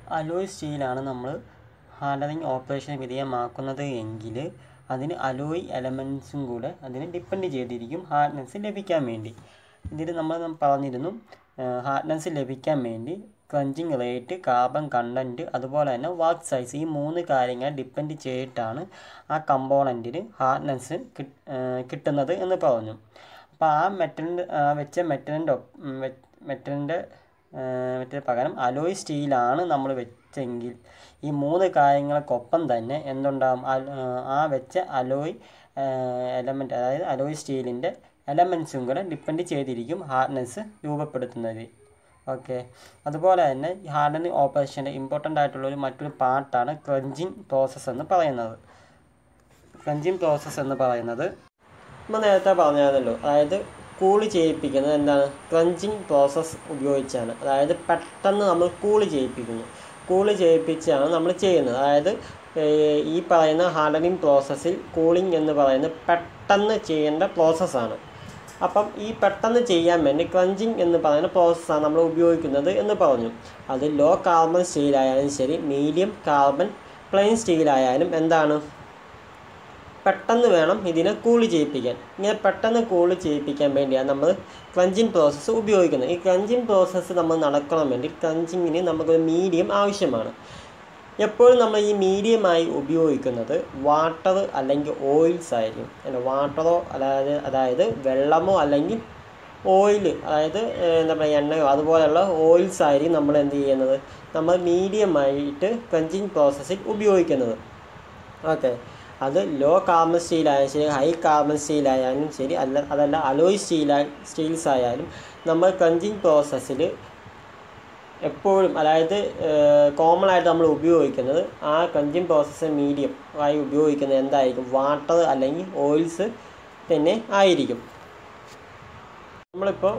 alloy സ്റ്റീലാണ് നമ്മൾ hardening operation വിധേയമാക്കുന്നത് എങ്കിൽ അതിന് അലോയ് എലമെൻസും കൂടെ അതിന് ഡിപ്പെൻഡ് ചെയ്തിരിക്കും ഹാർഡ്നെസ് ലഭിക്കാൻ വേണ്ടി ഇതിൽ നമ്മൾ പറഞ്ഞിരുന്നു ഹാർഡ്നെസ് ലഭിക്കാൻ വേണ്ടി ക്രഞ്ചിങ് റേറ്റ് കാർബൺ കണ്ടൻറ്റ് അതുപോലെ തന്നെ വർക്ക് സൈസ് ഈ മൂന്ന് കാര്യങ്ങൾ ഡിപ്പെൻഡ് ചെയ്തിട്ടാണ് ആ കമ്പോണൻറ്റിന് ഹാർഡ്നെസ് കിട്ടുന്നത് എന്ന് പറഞ്ഞു അപ്പോൾ ആ മെറ്റലിൻ്റെ വെച്ച മെറ്റലിൻ്റെ മെറ്റലിൻ്റെ മറ്റേ പകരം അലോയ് സ്റ്റീലാണ് നമ്മൾ വെച്ചെങ്കിൽ ഈ മൂന്ന് കാര്യങ്ങൾക്കൊപ്പം തന്നെ എന്തുണ്ടാകും ആ വെച്ച അലോയ് എലമെൻറ്റ് അതായത് അലോയ് സ്റ്റീലിൻ്റെ എലമെൻസും കൂടെ ഡിപ്പെൻഡ് ചെയ്തിരിക്കും ഹാർഡ്നെസ് രൂപപ്പെടുത്തുന്നത് ഓക്കെ അതുപോലെ തന്നെ ഈ ഹാർഡനിങ് ഓപ്പറേഷൻ്റെ ഇമ്പോർട്ടൻ്റ് ആയിട്ടുള്ള ഒരു മറ്റൊരു പാർട്ടാണ് ക്രഞ്ചിങ് പ്രോസസ്സ് എന്ന് പറയുന്നത് ക്രഞ്ചിങ് പ്രോസസ്സ് എന്ന് പറയുന്നത് നമ്മൾ നേരത്തെ പറഞ്ഞായിരുന്നല്ലോ അതായത് കൂള് ചെയ്യിപ്പിക്കുന്നത് എന്താണ് ക്രഞ്ചിങ് പ്രോസസ്സ് ഉപയോഗിച്ചാണ് അതായത് പെട്ടെന്ന് നമ്മൾ കൂള് ചെയ്യിപ്പിക്കുന്നു കൂള് ചെയ്യിപ്പിച്ചാണ് നമ്മൾ ചെയ്യുന്നത് അതായത് ഈ പറയുന്ന ഹാർഡനിങ് പ്രോസസ്സിൽ കൂളിംഗ് എന്ന് പറയുന്നത് പെട്ടെന്ന് ചെയ്യേണ്ട പ്രോസസ്സാണ് അപ്പം ഈ പെട്ടെന്ന് ചെയ്യാൻ വേണ്ടി ക്രഞ്ചിങ് എന്ന് പറയുന്ന പ്രോസസ്സാണ് നമ്മൾ ഉപയോഗിക്കുന്നത് എന്ന് പറഞ്ഞു അത് ലോ കാർബൺ സ്റ്റീലായാലും ശരി മീഡിയം കാർബൺ പ്ലെയിൻ സ്റ്റീലായാലും എന്താണ് പെട്ടെന്ന് വേണം ഇതിനെ കൂളി ചെയ്യിപ്പിക്കാൻ ഇങ്ങനെ പെട്ടെന്ന് കൂളി ചെയ്യിപ്പിക്കാൻ വേണ്ടിയാണ് നമ്മൾ ക്രഞ്ചിങ് പ്രോസസ്സ് ഉപയോഗിക്കുന്നത് ഈ ക്രഞ്ചിങ് പ്രോസസ്സ് നമ്മൾ നടക്കണം വേണ്ടി ക്രഞ്ചിങ്ങിന് നമുക്കൊരു മീഡിയം ആവശ്യമാണ് എപ്പോഴും നമ്മൾ ഈ മീഡിയമായി ഉപയോഗിക്കുന്നത് വാട്ടർ അല്ലെങ്കിൽ ഓയിൽസ് ആയിരിക്കും അല്ല വാട്ടറോ അതായത് അതായത് വെള്ളമോ അല്ലെങ്കിൽ ഓയിൽ അതായത് എന്താ പറയുക എണ്ണയോ അതുപോലെയുള്ള ഓയിൽസ് ആയിരിക്കും നമ്മൾ എന്ത് ചെയ്യുന്നത് നമ്മൾ മീഡിയമായിട്ട് ക്രഞ്ചിങ് പ്രോസസ്സിൽ ഉപയോഗിക്കുന്നത് ഓക്കെ അത് ലോ കാർബൺ സ്റ്റീലായാലും ശരി ഹൈ കാർബൺ സ്റ്റീലായാലും ശരി അല്ല അതല്ല അലോയ് സ്റ്റീൽ സ്റ്റീൽസ് ആയാലും നമ്മൾ ക്രഞ്ചിങ് പ്രോസസ്സിൽ എപ്പോഴും അതായത് കോമൺ ആയിട്ട് നമ്മൾ ഉപയോഗിക്കുന്നത് ആ ക്രഞ്ചിങ് പ്രോസസ്സ് മീഡിയം ആയി ഉപയോഗിക്കുന്നത് എന്തായിരിക്കും വാട്ടർ അല്ലെങ്കിൽ ഓയിൽസ് തന്നെ ആയിരിക്കും നമ്മളിപ്പോൾ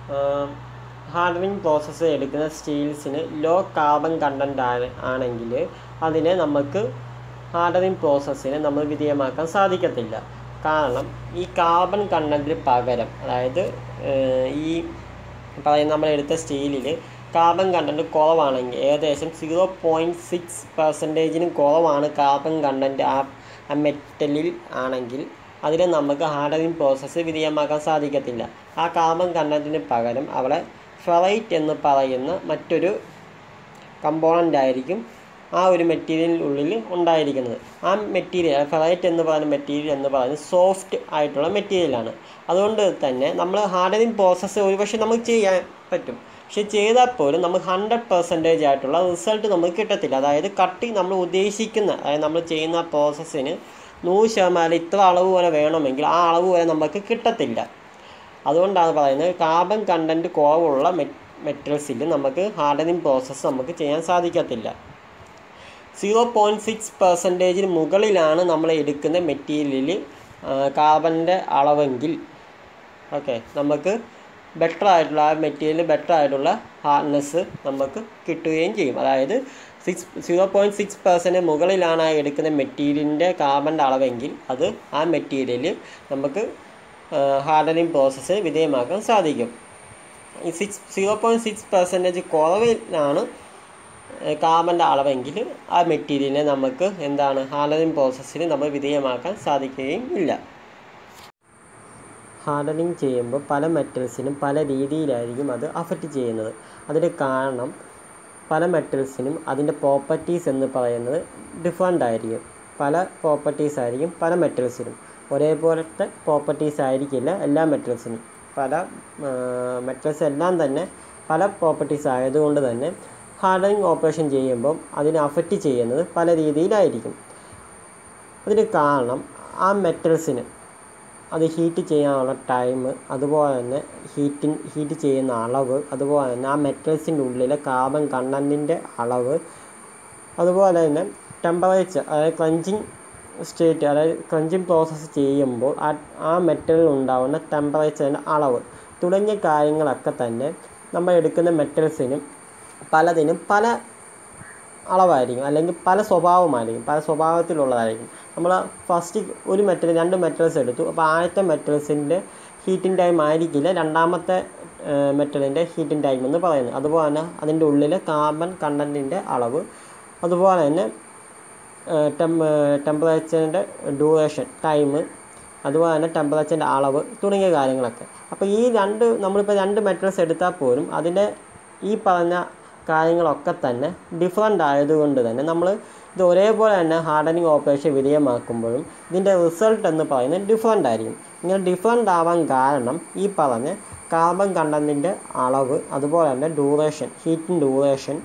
ഹാർഡനിങ് പ്രോസസ്സ് എടുക്കുന്ന സ്റ്റീൽസിന് ലോ കാർബൺ കണ്ടൻ്റ് ആണ് ആണെങ്കിൽ അതിനെ നമുക്ക് ഹാർഡനിങ് പ്രോസസ്സിനെ നമ്മൾ വിധേയമാക്കാൻ സാധിക്കത്തില്ല കാരണം ഈ കാർബൺ കണ്ടൻറ്റിന് പകരം അതായത് ഈ പറയുന്ന നമ്മൾ എടുത്ത സ്റ്റീലിൽ കാർബൺ കണ്ടൻറ്റ് കുറവാണെങ്കിൽ ഏകദേശം സീറോ പോയിൻറ്റ് സിക്സ് പെർസെൻറ്റേജിനും കുറവാണ് കാർബൺ കണ്ടൻറ്റ് ആ ആ മെറ്റലിൽ ആണെങ്കിൽ അതിനെ നമുക്ക് ഹാർഡനിങ് പ്രോസസ്സ് വിധേയമാക്കാൻ സാധിക്കത്തില്ല ആ കാർബൺ കണ്ടൻറ്റിന് പകരം അവിടെ ഫെറൈറ്റ് എന്ന് പറയുന്ന മറ്റൊരു കമ്പോണൻ്റ് ആയിരിക്കും ആ ഒരു മെറ്റീരിയലിനുള്ളിൽ ഉണ്ടായിരിക്കുന്നത് ആ മെറ്റീരിയൽ ഫെറൈറ്റ് എന്ന് പറയുന്ന മെറ്റീരിയൽ എന്ന് പറയുന്നത് സോഫ്റ്റ് ആയിട്ടുള്ള മെറ്റീരിയലാണ് അതുകൊണ്ട് തന്നെ നമ്മൾ ഹാർഡനിങ് പ്രോസസ്സ് ഒരുപക്ഷെ നമുക്ക് ചെയ്യാൻ പറ്റും പക്ഷെ ചെയ്താൽ പോലും നമുക്ക് ഹൺഡ്രഡ് പെർസെൻറ്റേജ് ആയിട്ടുള്ള റിസൾട്ട് നമുക്ക് കിട്ടത്തില്ല അതായത് കട്ടി നമ്മൾ ഉദ്ദേശിക്കുന്ന അതായത് നമ്മൾ ചെയ്യുന്ന പ്രോസസ്സിന് നൂറ് ശതമാനം ഇത്ര അളവ് വരെ വേണമെങ്കിൽ ആ അളവ് വരെ നമുക്ക് കിട്ടത്തില്ല അതുകൊണ്ടാണ് പറയുന്നത് കാർബൺ കണ്ടൻറ്റ് കുറവുള്ള മെറ്റൽസിൽ നമുക്ക് ഹാർഡനിങ് പ്രോസസ്സ് നമുക്ക് ചെയ്യാൻ സാധിക്കത്തില്ല സീറോ പോയിൻറ്റ് സിക്സ് പെർസെൻറ്റേജിന് മുകളിലാണ് നമ്മൾ എടുക്കുന്ന മെറ്റീരിയലിൽ കാർബണിൻ്റെ അളവെങ്കിൽ ഓക്കെ നമുക്ക് ബെറ്റർ ആയിട്ടുള്ള ആ മെറ്റീരിയൽ ബെറ്റർ ആയിട്ടുള്ള ഹാർഡ്നെസ് നമുക്ക് കിട്ടുകയും ചെയ്യും അതായത് six zero point six percent മുകളിലാണ് ആ എടുക്കുന്ന മെറ്റീരിയലിൻ്റെ കാർബണിൻ്റെ അളവെങ്കിൽ അത് ആ മെറ്റീരിയൽ നമുക്ക് ഹാർഡനിങ് പ്രോസസ്സ് വിധേയമാക്കാൻ സാധിക്കും ഈ six zero point six percentage കുറവിലാണ് കാർബൻ്റെ അളവെങ്കിൽ ആ മെറ്റീരിയലിനെ നമുക്ക് എന്താണ് ഹാർഡനിങ് പ്രോസസ്സിന് നമ്മൾ വിധേയമാക്കാൻ സാധിക്കുകയും ഇല്ല ഹാർഡനിങ് ചെയ്യുമ്പോൾ പല മെറ്റൽസിനും പല രീതിയിലായിരിക്കും അത് അഫക്റ്റ് ചെയ്യുന്നത് അതിന് കാരണം പല മെറ്റൽസിനും അതിൻ്റെ പ്രോപ്പർട്ടീസ് എന്ന് പറയുന്നത് ഡിഫറെൻ്റ് ആയിരിക്കും പല പ്രോപ്പർട്ടീസ് ആയിരിക്കും പല മെറ്റൽസിനും ഒരേപോലത്തെ പ്രോപ്പർട്ടീസ് ആയിരിക്കില്ല എല്ലാ മെറ്റൽസിനും പല മെറ്റൽസ് എല്ലാം തന്നെ പല പ്രോപ്പർട്ടീസ് ആയതുകൊണ്ട് തന്നെ ഹാർഡനിങ് ഓപ്പറേഷൻ ചെയ്യുമ്പം അതിനെ അഫക്റ്റ് ചെയ്യുന്നത് പല രീതിയിലായിരിക്കും അതിന് കാരണം ആ മെറ്റൽസിന് അത് ഹീറ്റ് ചെയ്യാനുള്ള ടൈം അതുപോലെ തന്നെ ഹീറ്റിൻ ഹീറ്റ് ചെയ്യുന്ന അളവ് അതുപോലെ തന്നെ ആ മെറ്റൽസിൻ്റെ ഉള്ളിലെ കാർബൺ കണ്ടൻറ്റിൻ്റെ അളവ് അതുപോലെ തന്നെ ടെമ്പറേച്ചർ അതായത് ക്ലഞ്ചിങ് സ്റ്റേറ്റ് അതായത് ക്ലഞ്ചിങ് പ്രോസസ്സ് ചെയ്യുമ്പോൾ ആ ആ മെറ്റലിൽ ഉണ്ടാകുന്ന ടെമ്പറേച്ചറിൻ്റെ അളവ് തുടങ്ങിയ കാര്യങ്ങളൊക്കെ തന്നെ നമ്മൾ എടുക്കുന്ന മെറ്റൽസിനും പലതിനും പല അളവായിരിക്കും അല്ലെങ്കിൽ പല സ്വഭാവമായിരിക്കും പല സ്വഭാവത്തിലുള്ളതായിരിക്കും നമ്മൾ ഫസ്റ്റ് ഒരു മെറ്റൽ രണ്ട് മെറ്റൽസ് എടുത്തു അപ്പോൾ ആദ്യത്തെ മെറ്റൽസിൻ്റെ ഹീറ്റിംഗ് ടൈം ആയിരിക്കില്ല രണ്ടാമത്തെ മെറ്റലിൻ്റെ ഹീറ്റിംഗ് ടൈം എന്ന് പറയുന്നത് അതുപോലെ തന്നെ അതിൻ്റെ ഉള്ളിൽ കാർബൺ കണ്ടൻറ്റിൻ്റെ അളവ് അതുപോലെ തന്നെ ടെം ടെമ്പറേച്ചറിൻ്റെ ഡ്യൂറേഷൻ ടൈം അതുപോലെ തന്നെ ടെമ്പറേച്ചറിൻ്റെ അളവ് തുടങ്ങിയ കാര്യങ്ങളൊക്കെ അപ്പോൾ ഈ രണ്ട് നമ്മളിപ്പോൾ രണ്ട് മെറ്റൽസ് എടുത്താൽ പോലും അതിൻ്റെ ഈ പറഞ്ഞ കാര്യങ്ങളൊക്കെ തന്നെ ഡിഫറെൻ്റ് ആയതുകൊണ്ട് തന്നെ നമ്മൾ ഇത് ഒരേപോലെ തന്നെ ഹാർഡനിങ് ഓപ്പറേഷൻ വിധേയമാക്കുമ്പോഴും ഇതിൻ്റെ റിസൾട്ട് എന്ന് പറയുന്നത് ഡിഫറെൻ്റ് ആയിരിക്കും ഇങ്ങനെ ഡിഫറെൻ്റ് ആവാൻ കാരണം ഈ പറഞ്ഞ കാർബൺ കണ്ടൻറ്റിൻ്റെ അളവ് അതുപോലെ തന്നെ ഡ്യൂറേഷൻ ഹീറ്റിംഗ് ഡ്യൂറേഷൻ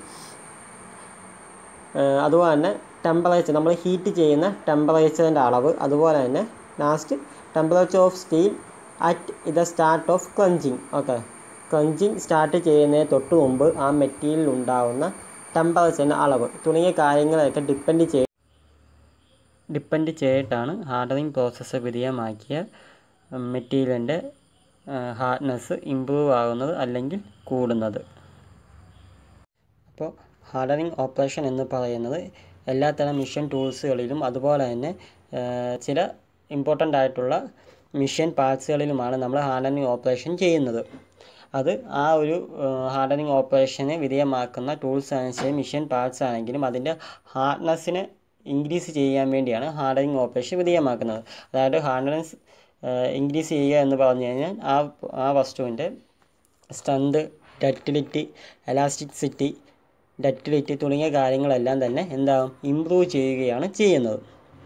അതുപോലെ തന്നെ ടെമ്പറേച്ചർ നമ്മൾ ഹീറ്റ് ചെയ്യുന്ന ടെമ്പറേച്ചറിൻ്റെ അളവ് അതുപോലെ തന്നെ last temperature of steel at ഇത് start of quenching okay quenching start ചെയ്യുന്നതിന് തൊട്ട് മുമ്പ് ആ മെറ്റീരിയൽ ഉണ്ടാകുന്ന ടെമ്പറേച്ചറിൻ്റെ അളവ് തുടങ്ങിയ കാര്യങ്ങളൊക്കെ ഡിപ്പെൻഡ് ചെയ്ത് ഡിപ്പെൻഡ് ചെയ്തിട്ടാണ് ഹാർഡനിങ് പ്രോസസ്സ് വിധേയമാക്കിയ മെറ്റീരിയലിൻ്റെ ഹാർഡ്നെസ് ഇമ്പ്രൂവ് ആകുന്നത് അല്ലെങ്കിൽ കൂടുന്നത് അപ്പോൾ ഹാർഡനിങ് ഓപ്പറേഷൻ എന്ന് പറയുന്നത് എല്ലാത്തരം മിഷൻ ടൂൾസുകളിലും അതുപോലെ തന്നെ ചില ഇമ്പോർട്ടൻ്റ് ആയിട്ടുള്ള മിഷൻ പാർട്സുകളിലുമാണ് നമ്മൾ ഹാർഡനിങ് ഓപ്പറേഷൻ ചെയ്യുന്നത് അത് ആ ഒരു ഹാർഡനിങ് ഓപ്പറേഷന് വിധേയമാക്കുന്ന ടൂൾസ് ആണെങ്കിലും മിഷൻ പാർട്സ് ആണെങ്കിലും അതിൻ്റെ ഹാർഡ്നെസ്സിനെ ഇൻക്രീസ് ചെയ്യാൻ വേണ്ടിയാണ് ഹാർഡനിങ് ഓപ്പറേഷൻ വിധേയമാക്കുന്നത് അതായത് ഹാർഡനസ് ഇൻക്രീസ് ചെയ്യുക എന്ന് പറഞ്ഞു കഴിഞ്ഞാൽ ആ ആ വസ്തുവിൻ്റെ സ്ട്രെങ്ത് ഡക്റ്റിലിറ്റി എലാസ്റ്റിസിറ്റി ഡക്റ്റിലിറ്റി തുടങ്ങിയ കാര്യങ്ങളെല്ലാം തന്നെ എന്താകും ഇമ്പ്രൂവ് ചെയ്യുകയാണ് ചെയ്യുന്നത്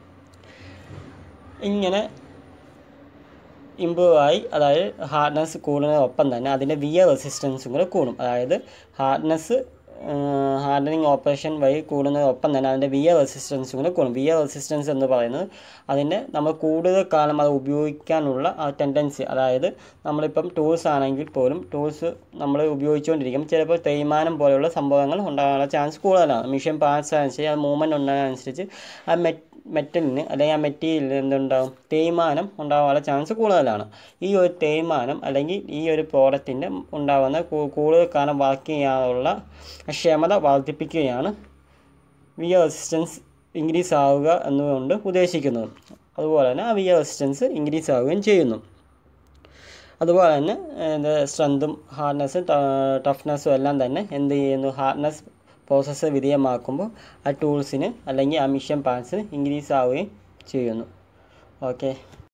ഇങ്ങനെ ഇമ്പ്രൂവ് ആയി അതായത് ഹാർഡ്നെസ് കൂടുന്നതിനൊപ്പം തന്നെ അതിൻ്റെ വിയർ റെസിസ്റ്റൻസും കൂടെ കൂടും അതായത് ഹാർഡ്നെസ് ഹാർഡനിങ് ഓപ്പറേഷൻ വഴി കൂടുന്നതിനൊപ്പം തന്നെ അതിൻ്റെ വിയർ റെസിസ്റ്റൻസും കൂടെ കൂടും വിയർ റെസിസ്റ്റൻസ് എന്ന് പറയുന്നത് അതിൻ്റെ നമ്മൾ കൂടുതൽ കാലം അത് ഉപയോഗിക്കാനുള്ള ആ ടെൻഡൻസി അതായത് നമ്മളിപ്പം ടൂൾസ് ആണെങ്കിൽ പോലും ടൂൾസ് നമ്മൾ ഉപയോഗിച്ചുകൊണ്ടിരിക്കും ചിലപ്പോൾ തേയ്മാനം പോലെയുള്ള സംഭവങ്ങൾ ഉണ്ടാകാനുള്ള ചാൻസ് കൂടുതലാണ് മിഷൻ പാർട്സ് അനുസരിച്ച് അത് മൂവ്മെൻറ്റ് ഉണ്ടാകുന്നതനുസരിച്ച് ആ മെറ്റ് മെറ്റലിന് അല്ലെങ്കിൽ ആ മെറ്റീരിയലിന് എന്തുണ്ടാവും തേയ്മാനം ഉണ്ടാകാനുള്ള ചാൻസ് കൂടുതലാണ് ഈ ഒരു തേയ്മാനം അല്ലെങ്കിൽ ഈ ഒരു പ്രോഡക്റ്റിൻ്റെ ഉണ്ടാകുന്ന കൂടുതൽ കാലം വർക്ക് ചെയ്യാനുള്ള ക്ഷമത വർദ്ധിപ്പിക്കുകയാണ് വിയർ റെസിസ്റ്റൻസ് ഇൻക്രീസ് ആവുക എന്നുകൊണ്ട് ഉദ്ദേശിക്കുന്നത് അതുപോലെ തന്നെ ആ വിയർ റെസിസ്റ്റൻസ് ഇൻക്രീസ് ആവുകയും ചെയ്യുന്നു അതുപോലെ തന്നെ സ്ട്രെങ്തും ഹാർഡ്നെസ്സും ടഫ്നെസ്സും എല്ലാം തന്നെ എന്ത് ചെയ്യുന്നു ഹാർഡ്നെസ് പ്രോസസ്സ് വിധേയമാക്കുമ്പോൾ ആ ടൂൾസിന് അല്ലെങ്കിൽ ആ മിഷൻ പാർട്സിന് ഇൻക്രീസ് ആവുകയും ചെയ്യുന്നു ഓക്കെ